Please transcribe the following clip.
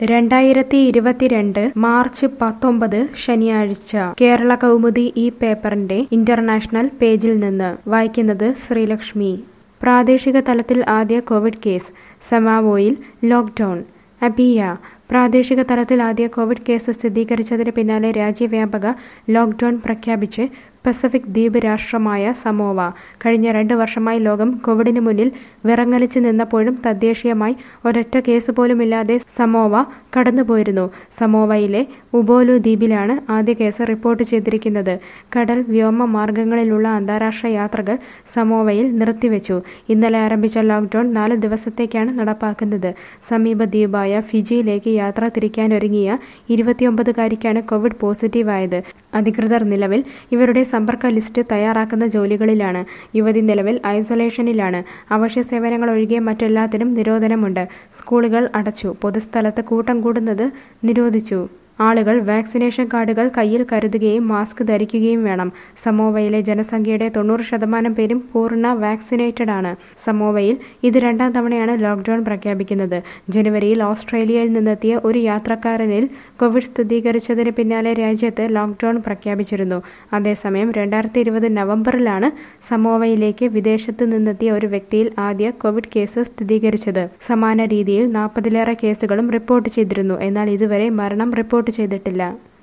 രണ്ടായിരത്തി ഇരുപത്തിരണ്ട് മാർച്ച് പത്തൊമ്പത് ശനിയാഴ്ച കേരള കൗമുദി ഈ പേപ്പറിന്റെ ഇന്റർനാഷണൽ പേജിൽ നിന്ന് വായിക്കുന്നത് ശ്രീലക്ഷ്മി പ്രാദേശിക തലത്തിൽ ആദ്യ കോവിഡ് കേസ് സമാവോയിൽ ലോക്ക്ഡൌൺ അബിയ പ്രാദേശിക തലത്തിൽ ആദ്യ കോവിഡ് കേസ് സ്ഥിരീകരിച്ചതിന് പിന്നാലെ രാജ്യവ്യാപക ലോക്ക്ഡൌൺ പ്രഖ്യാപിച്ച് പസഫിക് ദ്വീപ് രാഷ്ട്രമായ സമോവ കഴിഞ്ഞ രണ്ട് വർഷമായി ലോകം കോവിഡിന് മുന്നിൽ വിറങ്ങലിച്ചു നിന്നപ്പോഴും തദ്ദേശീയമായി ഒരൊറ്റ കേസ് പോലുമില്ലാതെ സമോവ കടന്നുപോയിരുന്നു സമോവയിലെ ഉബോലു ദ്വീപിലാണ് ആദ്യ കേസ് റിപ്പോർട്ട് ചെയ്തിരിക്കുന്നത് കടൽ വ്യോമ മാർഗങ്ങളിലുള്ള അന്താരാഷ്ട്ര യാത്രകൾ സമോവയിൽ നിർത്തിവെച്ചു ഇന്നലെ ആരംഭിച്ച ലോക്ക്ഡൌൺ നാല് ദിവസത്തേക്കാണ് നടപ്പാക്കുന്നത് സമീപ ദ്വീപായ ഫിജിയിലേക്ക് യാത്ര തിരിക്കാനൊരുങ്ങിയ ഇരുപത്തിയൊമ്പതുകാരിക്കാണ് കോവിഡ് പോസിറ്റീവായത് അധികൃതർ നിലവിൽ ഇവരുടെ സമ്പർക്ക ലിസ്റ്റ് തയ്യാറാക്കുന്ന ജോലികളിലാണ് യുവതി നിലവിൽ ഐസൊലേഷനിലാണ് അവശ്യ സേവനങ്ങൾ ഒഴികെ മറ്റെല്ലാത്തിനും നിരോധനമുണ്ട് സ്കൂളുകൾ അടച്ചു പൊതുസ്ഥലത്ത് കൂട്ടം കൂടുന്നത് നിരോധിച്ചു ആളുകൾ വാക്സിനേഷൻ കാർഡുകൾ കയ്യിൽ കരുതുകയും മാസ്ക് ധരിക്കുകയും വേണം സമോവയിലെ ജനസംഖ്യയുടെ തൊണ്ണൂറ് ശതമാനം പേരും പൂർണ്ണ വാക്സിനേറ്റഡ് ആണ് സമോവയിൽ ഇത് രണ്ടാം തവണയാണ് ലോക്ക്ഡൌൺ പ്രഖ്യാപിക്കുന്നത് ജനുവരിയിൽ ഓസ്ട്രേലിയയിൽ നിന്നെത്തിയ ഒരു യാത്രക്കാരനിൽ കോവിഡ് സ്ഥിരീകരിച്ചതിന് പിന്നാലെ രാജ്യത്ത് ലോക്ക്ഡൌൺ പ്രഖ്യാപിച്ചിരുന്നു അതേസമയം രണ്ടായിരത്തി ഇരുപത് നവംബറിലാണ് സമോവയിലേക്ക് വിദേശത്ത് നിന്നെത്തിയ ഒരു വ്യക്തിയിൽ ആദ്യ കോവിഡ് കേസ് സ്ഥിരീകരിച്ചത് സമാന രീതിയിൽ നാൽപ്പതിലേറെ കേസുകളും റിപ്പോർട്ട് ചെയ്തിരുന്നു എന്നാൽ ഇതുവരെ മരണം റിപ്പോർട്ട് ചെയ്തിട്ടില്ല